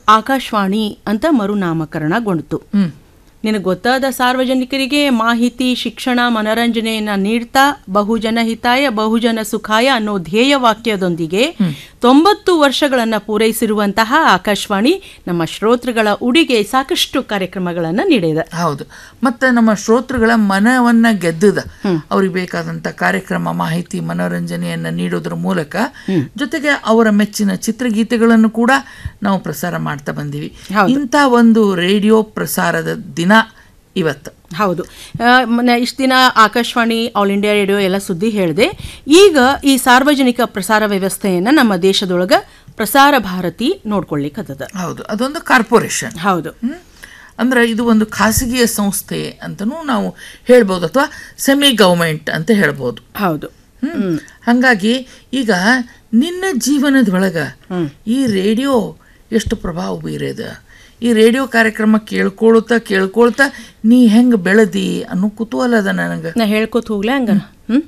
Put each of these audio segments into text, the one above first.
ಆಕಾಶವಾಣಿ ಅಂತ ಮರುನಾಮಕರಣಗೊಂಡಿತು ಹ್ಮ್ ನಿನಗೆ ಗೊತ್ತಾದ ಸಾರ್ವಜನಿಕರಿಗೆ ಮಾಹಿತಿ ಶಿಕ್ಷಣ ಮನರಂಜನೆಯನ್ನ ನೀಡ್ತಾ ಬಹುಜನ ಹಿತಾಯ ಬಹುಜನ ಸುಖಾಯ ಅನ್ನೋ ಧ್ಯೇಯ ವಾಕ್ಯದೊಂದಿಗೆ ತೊಂಬತ್ತು ವರ್ಷಗಳನ್ನ ಪೂರೈಸಿರುವಂತಹ ಆಕಾಶವಾಣಿ ನಮ್ಮ ಶ್ರೋತೃಗಳ ಉಡಿಗೆ ಸಾಕಷ್ಟು ಕಾರ್ಯಕ್ರಮಗಳನ್ನ ನೀಡಿದೆ ಹೌದು ಮತ್ತೆ ನಮ್ಮ ಶ್ರೋತೃಗಳ ಮನವನ್ನ ಗೆದ್ದದ ಅವ್ರಿಗೆ ಬೇಕಾದಂತ ಕಾರ್ಯಕ್ರಮ ಮಾಹಿತಿ ಮನೋರಂಜನೆಯನ್ನ ನೀಡೋದ್ರ ಮೂಲಕ ಜೊತೆಗೆ ಅವರ ಮೆಚ್ಚಿನ ಚಿತ್ರಗೀತೆಗಳನ್ನು ಕೂಡ ನಾವು ಪ್ರಸಾರ ಮಾಡ್ತಾ ಬಂದೀವಿ ಇಂಥ ಒಂದು ರೇಡಿಯೋ ಪ್ರಸಾರದ ದಿನ ಇವತ್ತು ಹೌದು ಇಷ್ಟು ದಿನ ಆಕಾಶವಾಣಿ ಆಲ್ ಇಂಡಿಯಾ ರೇಡಿಯೋ ಎಲ್ಲ ಸುದ್ದಿ ಹೇಳಿದೆ ಈಗ ಈ ಸಾರ್ವಜನಿಕ ಪ್ರಸಾರ ವ್ಯವಸ್ಥೆಯನ್ನ ನಮ್ಮ ದೇಶದೊಳಗ ಪ್ರಸಾರ ಭಾರತಿ ನೋಡ್ಕೊಳ್ಳಿಕ್ಕತ್ತದ ಹೌದು ಅದೊಂದು ಕಾರ್ಪೊರೇಷನ್ ಹೌದು ಹ್ಮ್? ಅಂದ್ರೆ ಇದು ಒಂದು ಖಾಸಗಿಯ ಸಂಸ್ಥೆ ಅಂತನೂ ನಾವು ಹೇಳ್ಬೋದು ಅಥವಾ ಸೆಮಿ ಗೌರ್ಮೆಂಟ್ ಅಂತ ಹೇಳ್ಬೋದು ಹೌದು ಹ್ಮ್ ಹಾಗಾಗಿ ಈಗ ನಿನ್ನ ಜೀವನದೊಳಗ ಈ ರೇಡಿಯೋ ಎಷ್ಟು ಪ್ರಭಾವ ಬೀರದ ಈ ರೇಡಿಯೋ ಕಾರ್ಯಕ್ರಮ ಕೇಳ್ಕೊಳ್ತಾ ಕೇಳ್ಕೊಳ್ತಾ ನೀ ಹೆಂಗ್ ಬೆಳೆದಿ ಅನ್ನೋ ಕುತೂಹಲ ಅದ ನನಗೆ ನಾ ಹೇಳ್ಕೊತ ಹೋಗ್ಲಾ ಹಂಗ ಹ್ಮ್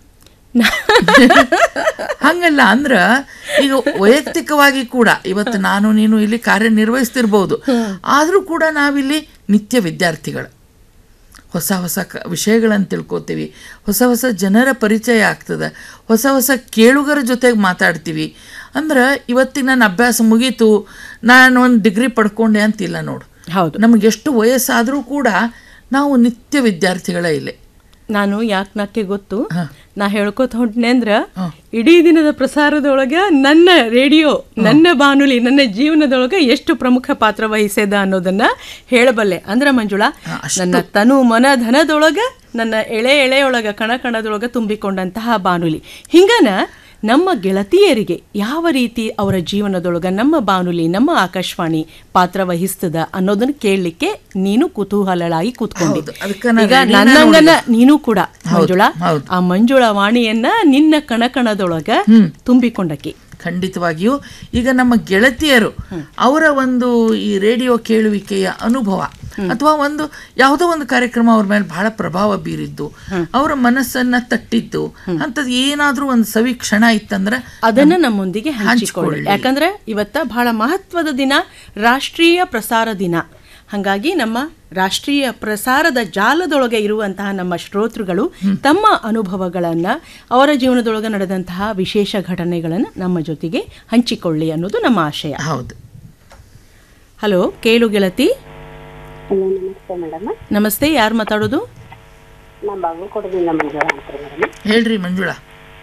ಹಂಗಲ್ಲ ಅಂದ್ರ ಈಗ ವೈಯಕ್ತಿಕವಾಗಿ ಕೂಡ ಇವತ್ತು ನಾನು ನೀನು ಇಲ್ಲಿ ಕಾರ್ಯನಿರ್ವಹಿಸ್ತಿರ್ಬೋದು ಆದರೂ ಕೂಡ ನಾವಿಲ್ಲಿ ನಿತ್ಯ ವಿದ್ಯಾರ್ಥಿಗಳು ಹೊಸ ಹೊಸ ಕ ವಿಷಯಗಳನ್ನು ತಿಳ್ಕೊತೀವಿ ಹೊಸ ಹೊಸ ಜನರ ಪರಿಚಯ ಆಗ್ತದೆ ಹೊಸ ಹೊಸ ಕೇಳುಗರ ಜೊತೆಗೆ ಮಾತಾಡ್ತೀವಿ ಅಂದ್ರೆ ಇವತ್ತಿಗೆ ನನ್ನ ಅಭ್ಯಾಸ ಮುಗೀತು ನಾನು ಒಂದು ಡಿಗ್ರಿ ಪಡ್ಕೊಂಡೆ ಅಂತಿಲ್ಲ ನೋಡು ಹೌದು ನಮಗೆ ಎಷ್ಟು ವಯಸ್ಸಾದರೂ ಕೂಡ ನಾವು ನಿತ್ಯ ವಿದ್ಯಾರ್ಥಿಗಳೇ ಇಲ್ಲಿ ನಾನು ಯಾಕೆ ನಕ್ಕೆ ಗೊತ್ತು ನಾ ಹೇಳ್ಕೊತ ಹೊಂಟ್ನೆ ಅಂದ್ರ ಇಡೀ ದಿನದ ಪ್ರಸಾರದೊಳಗ ನನ್ನ ರೇಡಿಯೋ ನನ್ನ ಬಾನುಲಿ ನನ್ನ ಜೀವನದೊಳಗ ಎಷ್ಟು ಪ್ರಮುಖ ಪಾತ್ರ ವಹಿಸ್ಯದ ಅನ್ನೋದನ್ನ ಹೇಳಬಲ್ಲೆ ಅಂದ್ರ ಮಂಜುಳಾ ನನ್ನ ತನು ಮನ ಧನದೊಳಗ ನನ್ನ ಎಳೆ ಎಳೆಯೊಳಗ ಕಣ ಕಣದೊಳಗ ತುಂಬಿಕೊಂಡಂತಹ ಬಾನುಲಿ ಹಿಂಗನ ನಮ್ಮ ಗೆಳತಿಯರಿಗೆ ಯಾವ ರೀತಿ ಅವರ ಜೀವನದೊಳಗ ನಮ್ಮ ಬಾನುಲಿ ನಮ್ಮ ಆಕಾಶವಾಣಿ ಪಾತ್ರ ವಹಿಸ್ತದ ಅನ್ನೋದನ್ನ ಕೇಳಲಿಕ್ಕೆ ನೀನು ಕುತೂಹಲಳಾಗಿ ಕೂತ್ಕೊಂಡಿ ಹೌದು, ಅದಕ್ಕ ನಾ ಈಗ ರೇಡಿಯೋನ ನನ್ನಂಗನ ನೀನು ಕೂಡ ಮಂಜುಳಾ ಹೌದು. ಆ ಮಂಜುಳ ವಾಣಿಯನ್ನ ನಿನ್ನ ಕಣಕಣದೊಳಗ ತುಂಬಿಕೊಂಡಕಿ ಖಂಡಿತವಾಗಿಯೂ ಈಗ ನಮ್ಮ ಗೆಳತಿಯರು ಅವರ ಒಂದು ಈ ರೇಡಿಯೋ ಕೇಳುವಿಕೆಯ ಅನುಭವ ಅಥವಾ ಒಂದು ಯಾವುದೋ ಒಂದು ಕಾರ್ಯಕ್ರಮ ಅವ್ರ ಮೇಲೆ ಬಹಳ ಪ್ರಭಾವ ಬೀರಿದ್ದು ಅವರ ಮನಸ್ಸನ್ನ ತಟ್ಟಿದ್ದು ಅಂಥದ್ದು ಏನಾದ್ರೂ ಒಂದು ಸವಿ ಕ್ಷಣ ಇತ್ತಂದ್ರೆ ಅದನ್ನ ನಮ್ಮೊಂದಿಗೆ ಹಂಚಿಕೊಳ್ಳಿ ಯಾಕಂದ್ರೆ ಇವತ್ತ ಬಹಳ ಮಹತ್ವದ ದಿನ ರಾಷ್ಟ್ರೀಯ ಪ್ರಸಾರ ದಿನ ಹಾಗಾಗಿ ನಮ್ಮ ರಾಷ್ಟ್ರೀಯ ಪ್ರಸಾರದ ಜಾಲದೊಳಗೆ ಇರುವಂತಹ ನಮ್ಮ ಶ್ರೋತೃಗಳು ತಮ್ಮ ಅನುಭವಗಳನ್ನ ಅವರ ಜೀವನದೊಳಗೆ ನಡೆದಂತಹ ವಿಶೇಷ ಘಟನೆಗಳನ್ನು ನಮ್ಮ ಜೊತೆಗೆ ಹಂಚಿಕೊಳ್ಳಿ ಅನ್ನೋದು ನಮ್ಮ ಆಶಯ ಹೌದು ಹಲೋ ಕೇಳು ಗೆಳತಿ ಹಲೋ ನಮಸ್ತೆ ಮೇಡಮ್ ನಮಸ್ತೆ ಯಾರು ಮಾತಾಡೋದು ನಾ ಬಾಗಲಕೋಟದಿಂದ ಮಂಜುಳಾ ಅಂತ ಮೇಡಮ್ ಹೇಳ್ರಿ ಮಂಜುಳಾ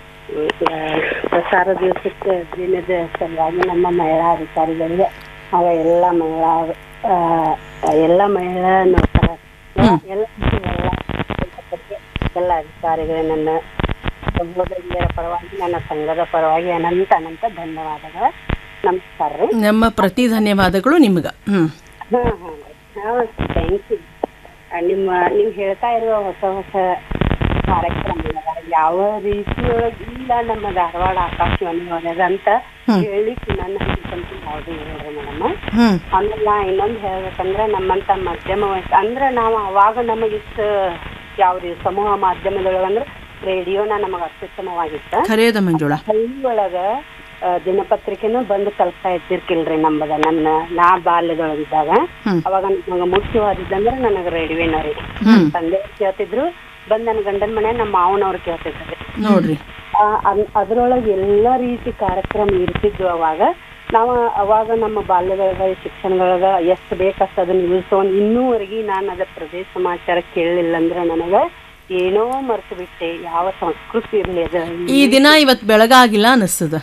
ಪ್ರಸಾರ ದಿವಸಕ್ಕೆ ದಿನದ ಸಲುವಾಗಿ ನಮ್ಮ ಮಹಿಳಾ ಅಧಿಕಾರಿಗಳಿಗೆ ಅವ ಎಲ್ಲ ಮಹಿಳಾ ಆ, ಎಲ್ಲ ಮಹಿಳಾ ನೌಕರ ಎಲ್ಲ ಎಲ್ಲ ಎಲ್ಲ ಅಧಿಕಾರಿಗಳು ನನ್ನ ಸಹೋದರಿಯರ ಪರವಾಗಿ ನನ್ನ ಸಂಘದ ಪರವಾಗಿ ಅನಂತ ಅನಂತ ಧನ್ಯವಾದಗಳು ನಮಸ್ಕಾರ ರೀ ನಮ್ಮ ಪ್ರತಿ ಧನ್ಯವಾದಗಳು ನಿಮ್ಗ ಹ್ಮ್ ಹಾ ಹಾ ಥ್ಯಾಂಕ್ ಯು ನಿಮ್ಮ ನೀವು ಹೇಳ್ತಾ ಇರುವ ಹೊಸ ಹೊಸ ಕಾರ್ಯಕ್ರಮಗಳ ಯಾವ ರೀತಿಯೊಳಗೆ ಇಲ್ಲ ನಮ್ಮ ಧಾರವಾಡ ಆಕಾಶವಾಣಿ ಒಳಗೆ ಅಂತ ಹೇಳಿಕ್ಕೆ ನನ್ನ ಅನ್ಕೊಂತ ಯಾವುದೂ ಹೇಳ್ರಿ ಮೇಡಮ್ ಹ್ಮ್ ಆಮೇಲೆ ನಾ ಇನ್ನೊಂದು ಹೇಳ್ಬೇಕಂದ್ರೆ ನಮ್ಮಂತ ಮಧ್ಯಮ ವಯಸ್ಸು ಅಂದ್ರೆ ನಾವು ಅವಾಗ ನಮಗೆ ಇಷ್ಟು ಯಾವ್ದು ಸಮೂಹ ಮಾಧ್ಯಮದೊಳಗೆ ಅಂದ್ರೆ ರೇಡಿಯೋನ ನಮಗೆ ಅತ್ಯುತ್ತಮವಾಗಿತ್ತು ಖರೇದ ಮಂಜುಳಾ ಹಳ್ಳಿ ಒಳಗ ಆ, ದಿನಪತ್ರಿಕೆನೂ ಬಂದು ತಲುಪ್ತಾ ಇದ್ದಿರ್ಕಿಲ್ರಿ ನಮ್ಮದ ನನ್ನ ನಾ ಬಾಲ್ಯದೊಳಗಿದ್ದಾಗ ಅವಾಗ ನಮಗೆ ಮುಖ್ಯವಾದಿದ್ದಂದ್ರೆ ನನಗೆ ರೇಡಿಯೋನ ರೀ ನಮ್ ತಂದೆ ಕೇಳ್ತಿದ್ರು ಬಂದ್ ನನ್ನ ಗಂಡನ ಮನೆ ನಮ್ಮ ಮಾವನವ್ರು ಕೇಳ್ತಿದ್ರಿ ನೋಡ್ರಿ ಅದ್ರೊಳಗೆ ಎಲ್ಲ ರೀತಿ ಕಾರ್ಯಕ್ರಮ ಇರ್ತಿದ್ವು ಅವಾಗ ನಾವು ಅವಾಗ ನಮ್ಮ ಬಾಲ್ಯದೊಳಗ ಶಿಕ್ಷಣದೊಳಗ ಎಷ್ಟು ಬೇಕಷ್ಟು ಅದನ್ನ ಯೂಸ್ ತಗೊಂಡ್ ಇನ್ನೂವರೆಗೆ ನಾನು ಅದ ಪ್ರದೇಶ ಸಮಾಚಾರ ಕೇಳಲಿಲ್ಲ ಅಂದ್ರೆ ನನಗ ಏನೋ ಮರ್ತು ಬಿಟ್ಟೆ ಯಾವ ಸಂಸ್ಕೃತಿ ಇರ್ಲಿ ಅದ ಈ ದಿನ ಇವತ್ ಬೆಳಗಾಗಿಲ್ಲ ಅನಿಸ್ತದ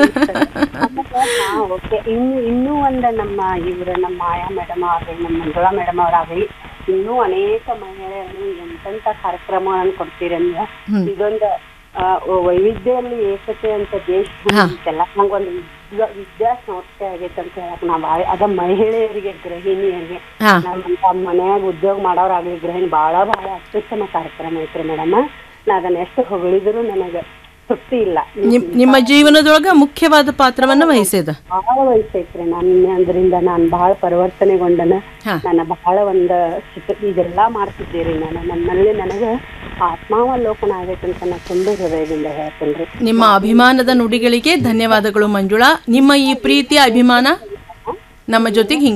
ಓಕೆ ಇನ್ನು ಇನ್ನೂ ಒಂದ ನಮ್ಮ ಇವ್ರ ನಮ್ಮ ಮಾಯಾ ಮೇಡಮ್ ಆಗಲಿ ನಮ್ಮ ಮಂಜುಳಾ ಮೇಡಮ್ ಅವರಾಗಲಿ ಇನ್ನೂ ಅನೇಕ ಮಹಿಳೆಯರು ಎಂತೆಂತ ಕಾರ್ಯಕ್ರಮಗಳನ್ನು ಕೊಡ್ತೀರಿ ಅಂದ್ರೆ ಇದೊಂದು ಆ, ವೈವಿಧ್ಯದಲ್ಲಿ ಏಕತೆ ಅಂತ ದೇಶ ಅಂತೆಲ್ಲ ನಂಗೊಂದು ವಿದ್ಯಾ ವಿದ್ಯಾ ಸಂಸ್ಥೆ ಆಗೈತೆ ಅಂತ ಹೇಳಕ್ ನಾ ಭಾಳ ಅದ ಮಹಿಳೆಯರಿಗೆ ಗೃಹಿಣಿಯರಿಗೆ ಹಾ ನಮ್ಮ ಮನ್ಯಾಗ ಉದ್ಯೋಗ ಮಾಡೋರಾಗ್ಲಿ ಗೃಹಿಣಿ ಭಾಳ ಭಾಳ ಅತ್ಯುತ್ತಮ ಕಾರ್ಯಕ್ರಮ ಐತ್ರಿ ಮೇಡಮ್ ನಾ ಅದನ್ನ ಎಷ್ಟು ಹೊಗಳಿದ್ರು ನನಗೆ ತೃಪ್ತಿ ಇಲ್ಲ ನಿಮ್- ನಿಮ್ಮ ಜೀವನದೊಳಗ ಮುಖ್ಯವಾದ ಪಾತ್ರವನ್ನ ವಹಿಸಿದ ಬಹಳ ವಯಸ್ಸೈತ್ರಿ ನನ್ನ ಅದರಿಂದ ನಾನು ಬಹಳ ಪರಿವರ್ತನೆಗೊಂಡನ ಹಾ. ನಾನು ಬಹಳ ಒಂದ ಚಿತ್ರ ಇದೆಲ್ಲಾ ಮಾಡ್ತಿದ್ದೀರಿ ನಾನು ನನ್ನಲ್ಲಿ ನನಗೆ ಆತ್ಮಾವಲೋಕನ ಆಗೈತೆ ಅಂತ ನಾನು ತುಂಬ ಹೃದಯದಿಂದ ಹೇಳ್ತೇನ್ರಿ ನಿಮ್ಮ ಅಭಿಮಾನದ ನುಡಿಗಳಿಗೆ ಧನ್ಯವಾದಗಳು ಮಂಜುಳಾ ನಿಮ್ಮ ಈ ಪ್ರೀತಿಯ ಅಭಿಮಾನ ನಮ್ಮ ಜೊತೆಗೆ